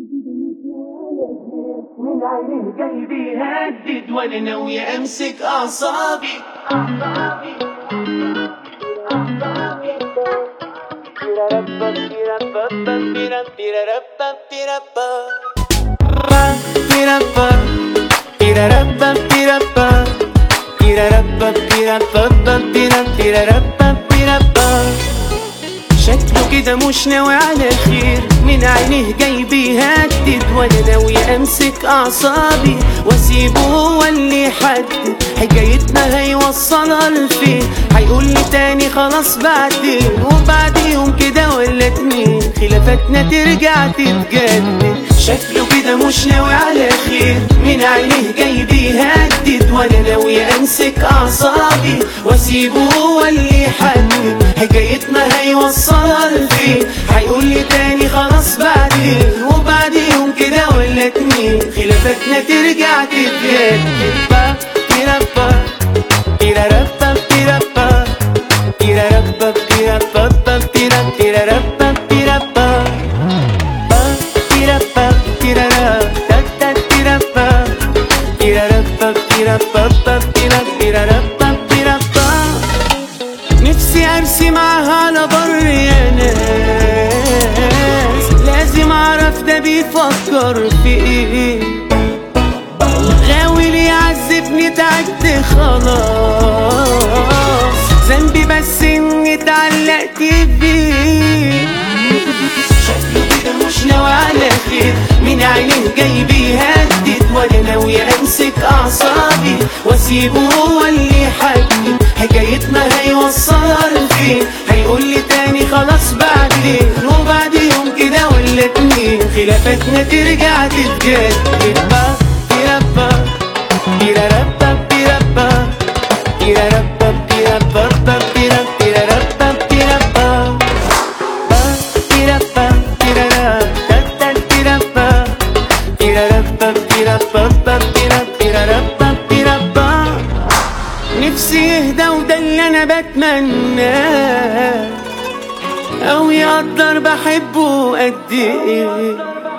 من عينيه جاي بيهدد وانا ناوي امسك اعصابي شكله كده مش ناوي على خير من عينيه جاي بيهدد وانا ناوي امسك اعصابي واسيبه هو اللي يحدد حكايتنا هيوصلها لفين هيقول لي تاني خلاص بعدين وبعد يوم كده ولا اتنين خلافاتنا ترجع تتجدد شكله كده مش ناوي على خير من عينيه جاي بيهدد وانا ناوي امسك اعصابي واسيبه هو اللي يحدد حكايتنا هيوصلها لفين هيقول لي تاني خلاص بعدين وبعد يوم كده ولا اتنين خلافاتنا ترجع تتجدد با تيرابا تيرارابا تيرابا تيرارابا تيرابا تيرا تيرارابا تيرابا با تيرابا تيرارا تا تا تيرابا تيرارابا تيرابا تيرا تيرارابا تيرابا نفسي ارسي معاها على بر يا ناس لازم اعرف ده بيفكر في ايه غاوي يعذبني تعبت خلاص ذنبي بس اني اتعلقت بيه شكله كده مش ناوي على خير من عينيه جاي بيهدد وانا ناوي امسك اعصابي واسيبه هو اللي يحدد حكايتنا هيوصلها لفين هيقول لي تاني خلاص بعدين وبعد يوم كده ولا اتنين خلافاتنا ترجع تتجدد با تيرابا تيرارابا تيرابا تيرارابا تيرابا تيرا تيرارابا تيرابا نفسي يهدى وده اللي انا بتمناه او يقدر بحبه قد ايه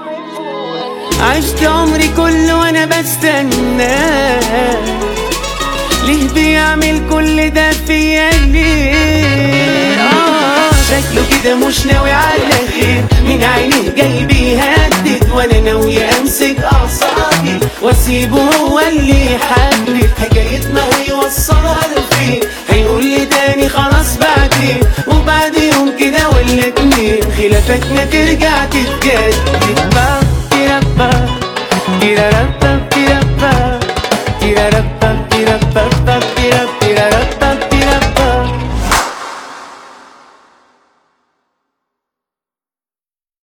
عشت عمري كله وانا بستناه ليه بيعمل كل ده فيا ليه آه شكله كده مش ناوي على خير من عينيه جاي بيهدد وانا ناوي امسك اعصابي واسيبه هو اللي يحدد حكايتنا هيوصلها لفين هيقول لي تاني خلاص بعدين وبعد يوم كده ولا اتنين خلافاتنا ترجع تتجدد با تيرابا تيرارابا تيرابا تيرارابا تيرابا تيرابا